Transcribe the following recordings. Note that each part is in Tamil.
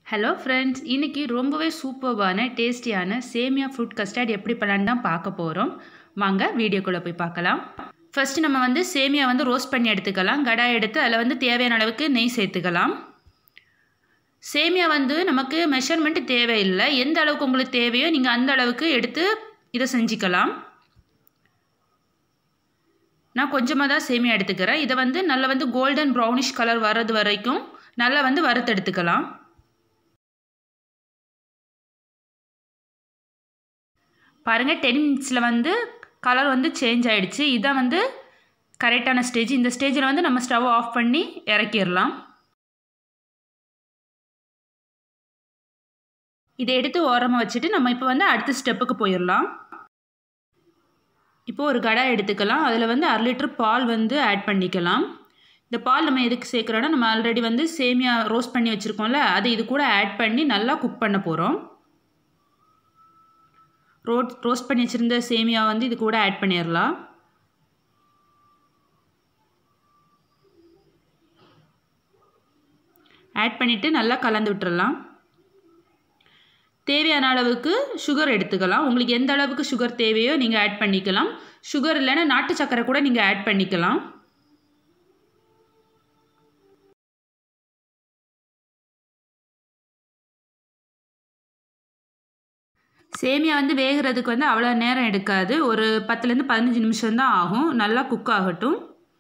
ஹலோ ஃப்ரெண்ட்ஸ் இன்றைக்கி ரொம்பவே சூப்பர்பான டேஸ்டியான சேமியா ஃப்ரூட் கஸ்டர்ட் எப்படி பண்ணலான்னு தான் பார்க்க போகிறோம் வாங்க வீடியோக்குள்ளே போய் பார்க்கலாம் ஃபஸ்ட்டு நம்ம வந்து சேமியா வந்து ரோஸ்ட் பண்ணி எடுத்துக்கலாம் கடாய் எடுத்து அதில் வந்து தேவையான அளவுக்கு நெய் சேர்த்துக்கலாம் சேமியா வந்து நமக்கு மெஷர்மெண்ட் தேவையில்லை எந்த அளவுக்கு உங்களுக்கு தேவையோ நீங்கள் அந்த அளவுக்கு எடுத்து இதை செஞ்சுக்கலாம் நான் கொஞ்சமாக தான் சேமியா எடுத்துக்கிறேன் இதை வந்து நல்லா வந்து கோல்டன் ப்ரௌனிஷ் கலர் வர்றது வரைக்கும் நல்லா வந்து வறுத்து எடுத்துக்கலாம் பாருங்கள் டென் மினிட்ஸில் வந்து கலர் வந்து சேஞ்ச் ஆகிடுச்சு இதான் வந்து கரெக்டான ஸ்டேஜ் இந்த ஸ்டேஜில் வந்து நம்ம ஸ்டவ் ஆஃப் பண்ணி இறக்கிடலாம் இதை எடுத்து ஓரமாக வச்சுட்டு நம்ம இப்போ வந்து அடுத்த ஸ்டெப்புக்கு போயிடலாம் இப்போது ஒரு கடாய் எடுத்துக்கலாம் அதில் வந்து அரை லிட்டர் பால் வந்து ஆட் பண்ணிக்கலாம் இந்த பால் நம்ம எதுக்கு சேர்க்குறோன்னா நம்ம ஆல்ரெடி வந்து சேமியா ரோஸ்ட் பண்ணி வச்சுருக்கோம்ல அதை இது கூட ஆட் பண்ணி நல்லா குக் பண்ண போகிறோம் ரோட் ரோஸ்ட் பண்ணி வச்சுருந்த சேமியா வந்து இது கூட ஆட் பண்ணிடலாம் ஆட் பண்ணிவிட்டு நல்லா கலந்து விட்டுறலாம் தேவையான அளவுக்கு சுகர் எடுத்துக்கலாம் உங்களுக்கு எந்த அளவுக்கு சுகர் தேவையோ நீங்கள் ஆட் பண்ணிக்கலாம் சுகர் இல்லைன்னா நாட்டு சக்கரை கூட நீங்கள் ஆட் பண்ணிக்கலாம் சேமியா வந்து வேகிறதுக்கு வந்து அவ்வளோ நேரம் எடுக்காது ஒரு பத்துலேருந்து பதினஞ்சு நிமிஷம் தான் ஆகும் நல்லா குக் ஆகட்டும்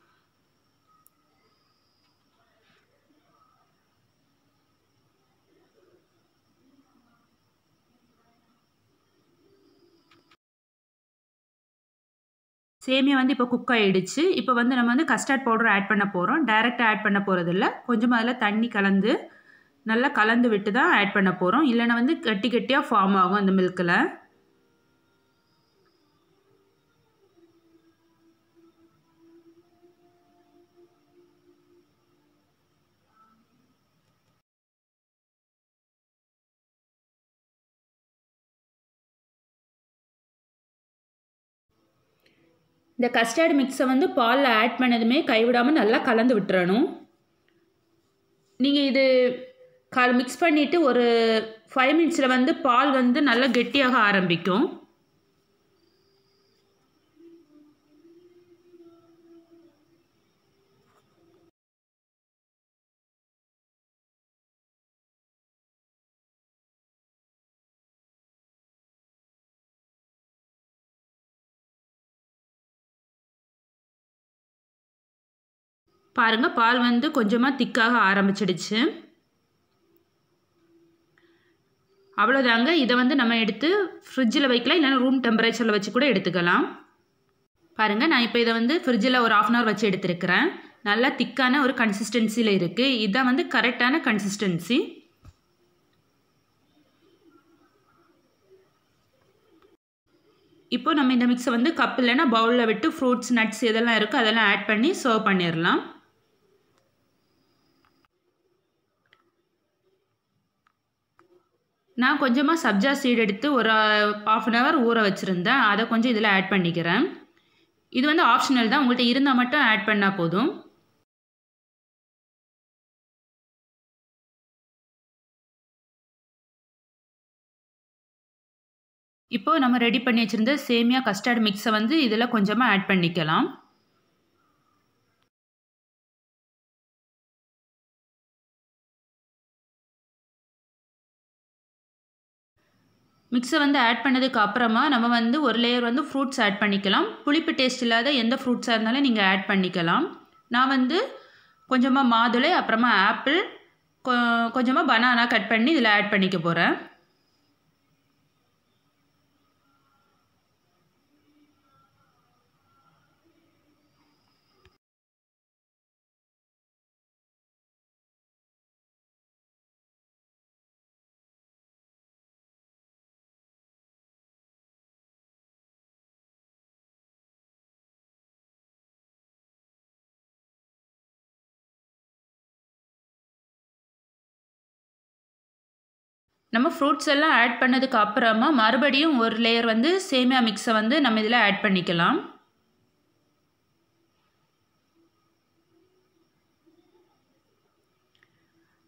சேமியா வந்து இப்போ குக் ஆகிடுச்சு இப்போ வந்து நம்ம வந்து கஸ்டர்ட் பவுடர் ஆட் பண்ண போகிறோம் டைரெக்டாக ஆட் பண்ண போகிறதில்ல கொஞ்சமாக அதில் தண்ணி கலந்து நல்லா கலந்து விட்டு தான் ஆட் பண்ண போகிறோம் இல்லைன்னா வந்து கட்டி கட்டியாக ஃபார்ம் ஆகும் அந்த மில்கில் இந்த கஸ்டர்ட் மிக்ஸை வந்து பாலில் ஆட் பண்ணதுமே கைவிடாமல் நல்லா கலந்து விட்டுறணும் நீங்கள் இது கால் மிக்ஸ் பண்ணிவிட்டு ஒரு ஃபைவ் மினிட்ஸில் வந்து பால் வந்து நல்லா கெட்டியாக ஆரம்பிக்கும் பாருங்கள் பால் வந்து கொஞ்சமாக திக்காக ஆரம்பிச்சிடுச்சு அவ்வளோதாங்க இதை வந்து நம்ம எடுத்து ஃப்ரிட்ஜில் வைக்கலாம் இல்லைன்னா ரூம் டெம்பரேச்சரில் வச்சு கூட எடுத்துக்கலாம் பாருங்கள் நான் இப்போ இதை வந்து ஃப்ரிட்ஜில் ஒரு ஆஃப் அன் ஹவர் வச்சு எடுத்துருக்கிறேன் நல்லா திக்கான ஒரு கன்சிஸ்டன்சியில் இருக்குது இதுதான் வந்து கரெக்டான கன்சிஸ்டன்சி இப்போ நம்ம இந்த மிக்ஸை வந்து கப் இல்லைன்னா பவுலில் விட்டு ஃப்ரூட்ஸ் நட்ஸ் இதெல்லாம் இருக்குது அதெல்லாம் ஆட் பண்ணி சர்வ் பண்ணிடலாம் நான் கொஞ்சமாக சப்ஜா சீட் எடுத்து ஒரு ஆஃப் அன் ஹவர் ஊற வச்சுருந்தேன் அதை கொஞ்சம் இதில் ஆட் பண்ணிக்கிறேன் இது வந்து ஆப்ஷனல் தான் உங்கள்கிட்ட இருந்தால் மட்டும் ஆட் பண்ணால் போதும் இப்போது நம்ம ரெடி பண்ணி வச்சுருந்த சேமியா கஸ்டர்ட் மிக்ஸை வந்து இதில் கொஞ்சமாக ஆட் பண்ணிக்கலாம் மிக்ஸை வந்து ஆட் பண்ணதுக்கு அப்புறமா நம்ம வந்து ஒரு லேயர் வந்து ஃப்ரூட்ஸ் ஆட் பண்ணிக்கலாம் புளிப்பு டேஸ்ட் இல்லாத எந்த ஃப்ரூட்ஸாக இருந்தாலும் நீங்கள் ஆட் பண்ணிக்கலாம் நான் வந்து கொஞ்சமாக மாதுளை அப்புறமா ஆப்பிள் கொஞ்சமாக பனானா கட் பண்ணி இதில் ஆட் பண்ணிக்க போகிறேன் நம்ம ஃப்ரூட்ஸ் எல்லாம் ஆட் பண்ணதுக்கு அப்புறமா மறுபடியும் ஒரு லேயர் வந்து சேமியா மிக்ஸை வந்து நம்ம இதில் ஆட் பண்ணிக்கலாம்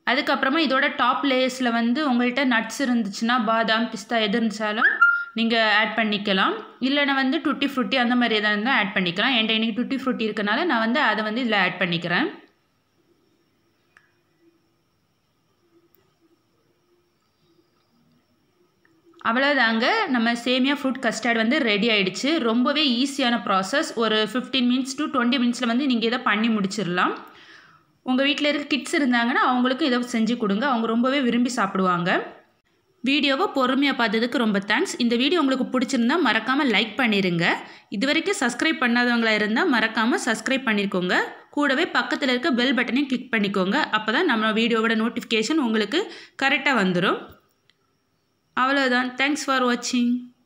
அதுக்கப்புறமா இதோட டாப் லேயர்ஸில் வந்து உங்கள்கிட்ட நட்ஸ் இருந்துச்சுன்னா பாதாம் பிஸ்தா எது இருந்துச்சாலும் நீங்கள் ஆட் பண்ணிக்கலாம் இல்லைனா வந்து டுட்டி ஃப்ரூட்டி அந்த மாதிரி எதாவது இருந்தால் ஆட் பண்ணிக்கலாம் என்கிட்ட இன்றைக்கி டுட்டி ஃப்ரூட்டி இருக்கனால நான் வந்து அதை வந்து இதில் ஆட் பண்ணிக்கிறேன் அவ்வளோதாங்க நம்ம சேமியா ஃப்ரூட் கஸ்டர்ட் வந்து ரெடி ஆகிடுச்சு ரொம்பவே ஈஸியான ப்ராசஸ் ஒரு ஃபிஃப்டீன் மினிட்ஸ் டு டுவெண்ட்டி மினிட்ஸில் வந்து நீங்கள் இதை பண்ணி முடிச்சிடலாம் உங்கள் வீட்டில் இருக்க கிட்ஸ் இருந்தாங்கன்னா அவங்களுக்கும் இதை செஞ்சு கொடுங்க அவங்க ரொம்பவே விரும்பி சாப்பிடுவாங்க வீடியோவை பொறுமையாக பார்த்ததுக்கு ரொம்ப தேங்க்ஸ் இந்த வீடியோ உங்களுக்கு பிடிச்சிருந்தா மறக்காமல் லைக் பண்ணிடுங்க இது வரைக்கும் சப்ஸ்கிரைப் பண்ணாதவங்களா இருந்தால் மறக்காமல் சப்ஸ்கிரைப் பண்ணிக்கோங்க கூடவே பக்கத்தில் இருக்க பெல் பட்டனையும் கிளிக் பண்ணிக்கோங்க அப்போ தான் நம்ம வீடியோவோட நோட்டிஃபிகேஷன் உங்களுக்கு கரெக்டாக வந்துடும் அவ்வளோதான் தேங்க்ஸ் ஃபார் வாட்சிங்